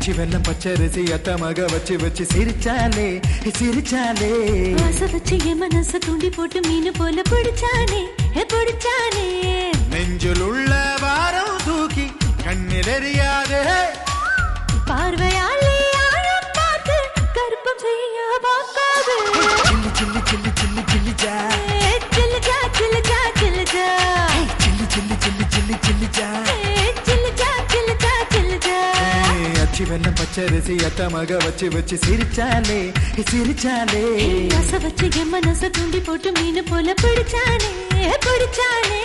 அச்சி வெள்ளம் பச்சரிசி அத்த மக வச்சு வச்சு சிரிச்சாலே சிரிச்சாலே ஆசை வச்சு என் மனச தூண்டி போட்டு மீன் போல பிடிச்சானே ஏ பிடிச்சானே நெஞ்சில் உள்ள வாரம் தூக்கி கண்ணில் எரியாதே பார்வையாலே ஆழம் பார்த்து கருப்பம் செய்ய பார்க்காது சில்லி சில்லி சில்லி சில்லி சில்லி ஜா ஏ, சில்லுஜா சில்லுஜா சில்லுஜா சில்லி சில்லி சில்லி சில்லி சில்லி ஜா ஏ, சில்லுஜா சில்லுஜா சில்லுஜா ஏய், அச்சி வெள்ளம் பச்சரிசி அத்த மக வச்சு வச்சு சிரிச்சாலே சிரிச்சாலே ஆசை வச்சு என் மனச தூண்டி போட்டு மீன் போல பிடிச்சானே ஏ பிடிச்சானே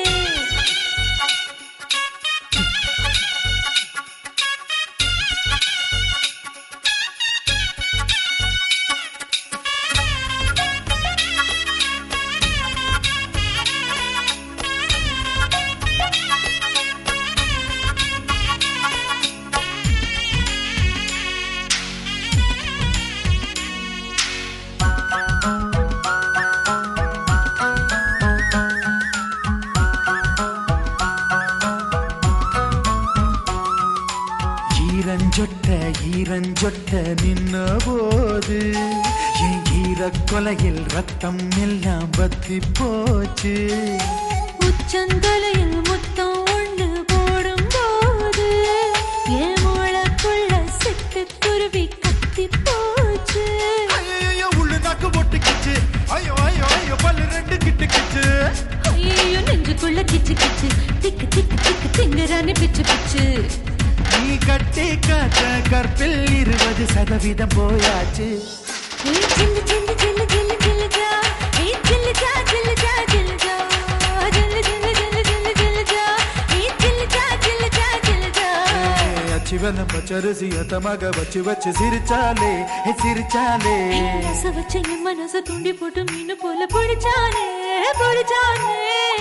ஈரஞ்சொட்ட ஈரஞ்சொட்ட நின்ன போது என் ஈர கொலையில் ரத்தம் எல்லாம் பத்தி போச்சு உச்சந்தலையில் முத்தம் ஒண்ணு போடும் போது என் மூளைக்குள்ள சிட்டு குருவி கத்தி போச்சு ஐயோ உள்ள நாக்கு ஒட்டுக்கிச்சு ஐயோ ஐயோ ஐயோ பல்லு ரெண்டு கிட்டுக்கிச்சு ஐயோ நெஞ்சுக்குள்ள கிச்சு கிச்சு திக்கு திக்கு திக்கு திங்கரானே பிச்சு பிச்சு நீ கட்டி காத்த கற்பில் இருபது சதவீதம் போயாச்சு ஏய் சில்லு சில்லு சில்லு சில்லு சில்லு ஜா ஏய் சில்லு ஜா சில்லு ஜா சில்லு ஜா சில்லு சில்லு சில்லு சில்லு சில்லு ஜா ஏய் சில்லு ஜா சில்லு ஜா சில்லு ஜா ஏய், அச்சி வெள்ளம் பச்சரிசி அத்த மக வச்சு வச்சு சிரிச்சாலே ஏ, சிரிச்சாலே மனச வச்சு என் மனச தூண்டி போட்டு மீன் போல பிடிச்சானே பிடிச்சானே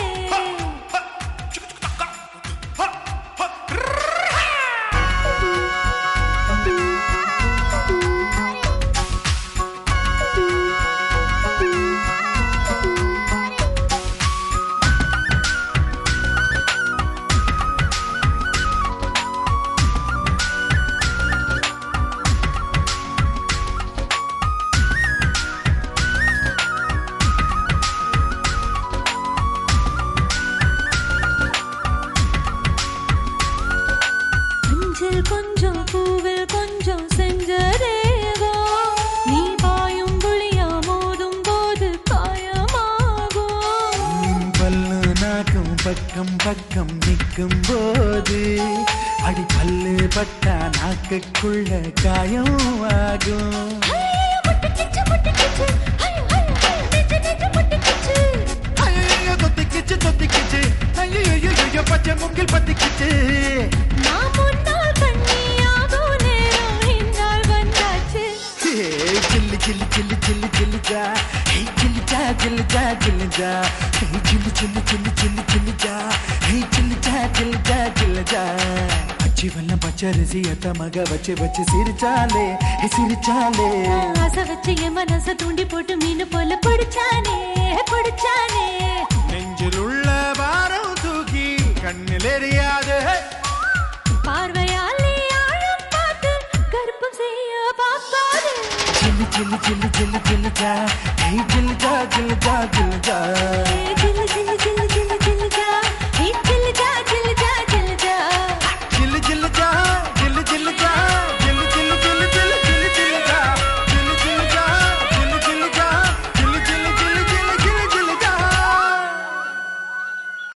மஞ்சள் கொஞ்சம் பூவில் கொஞ்சம் செஞ்சதேவோ நீ பாயும் புளியா மோதும் போது காயமாகும் உம், பல்லு நாக்கும் பக்கம் பக்கம் நிற்கும் போது அடி பல்லு பட்டா நாக்குக்குள்ள காயம் ஆகும் ஐயோ, முட்டிக்கிச்சு, முட்டிக்கிச்சு. ஐயோ, ஐயோ, ஐயோ, நெஞ்சு, நெஞ்சு முட்டிக்கிச்சு. ஐயோ தொத்திக்கிச்சு தொத்திக்கிச்சு ஐயோ ஐயோ பச்சை முங்கில் பத்திக்கிச்சு நான் முன்னால் கண்ணியாகும் நேரம் இந்நாள் வந்தாச்சு. ஏய், சில்லி சில்லி சில்லி சில்லி சில்லி ஜா ஹே சில்லி ஜா சில்லி ஜா சில்லி ஜா ஹே சில்லி சில்லி சில்லி சில்லி சில்லி ஜா ஹே சில்லி ஜா சில்லி ஜா சில்லி ஜா அச்சி வெள்ளம் பச்சரிசி அத்த மக வச்சு வச்சு சிரிச்சாலே ஹே சிரிச்சாலே ஆசை வச்சு என் மனச தூண்டி போட்டு மீன் போல பிடிச்சானே பிடிச்சானே நெஞ்சில் உள்ள பாரம் தூக்கி கண்ணில் எரியாது பார்வையாலே ஆழம் பார்த்து கருப்பம் செய்ய பார்க்காது சில்லி சில்லி சில்லி சில்லி சில்லி ஜா ஹே சில்லி ஜா சில்லி ஜா சில்லி ஜா சில்லு சில்லு சில்லு சில்லு சில்லு ஜா